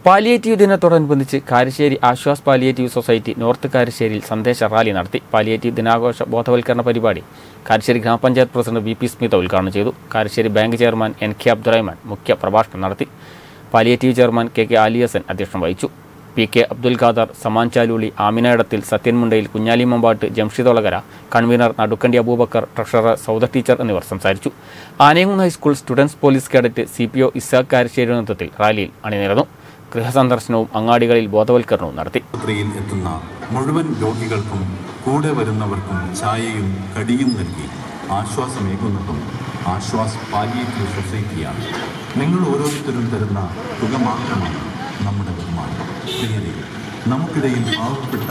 palliative ദിനത്തോടനുബന്ധിച്ച് Karassery Ashwas palliative society north കാരശ്ശേരിയിൽ സന്ദേശ റാലി നടത്തി പാലിയേറ്റീവ് ദിനാഘോഷ ബോധവൽക്കരണ പരിപാടി കാരശ്ശേരി ഗ്രാമപഞ്ചായത്ത് പ്രസിഡന്റ് വി പി സ്മിത ഉദ്ഘാടനം ചെയ്തു Karassery bank chairman N K Abdurahman മുഖ്യ പ്രഭാഷണം നടത്തി palliative chairman K K Aliyasan അധ്യക്ഷം വഹിച്ചു P K Abdul Khader Saman Chaluli Aminayidathil Sathyan Mundayil Kunhali Mampatt Jamshid Olakara convener Nadukkandi Aboobacker treasurer Sauda teacher എന്നിവർ സംസാരിച്ചു Anayamkunnu high school students police cadet C P O Isaq Karassery നേതൃത്വത്തിൽ റാലിയിൽ അണിനിരന്നു ഗൃഹസന്ദർശനവും അങ്ങാടികളിൽ ബോധവൽക്കരണവും നടത്തി ആശുപത്രിയിൽ എത്തുന്ന മുഴുവൻ രോഗികൾക്കും കൂടെ വരുന്നവർക്കും ചായയും കടിയും നൽകി ആശ്വാസമേകുന്നതും ആശ്വാസ് പാലിയേറ്റീവ് സൊസൈറ്റിയാണ് നിങ്ങൾ ഓരോരുത്തരും തരുന്ന തുക മാത്രമാണ് നമ്മുടെ ബഹുമാനം പ്രിയരെ നമുക്കിടയിൽ പാവപ്പെട്ട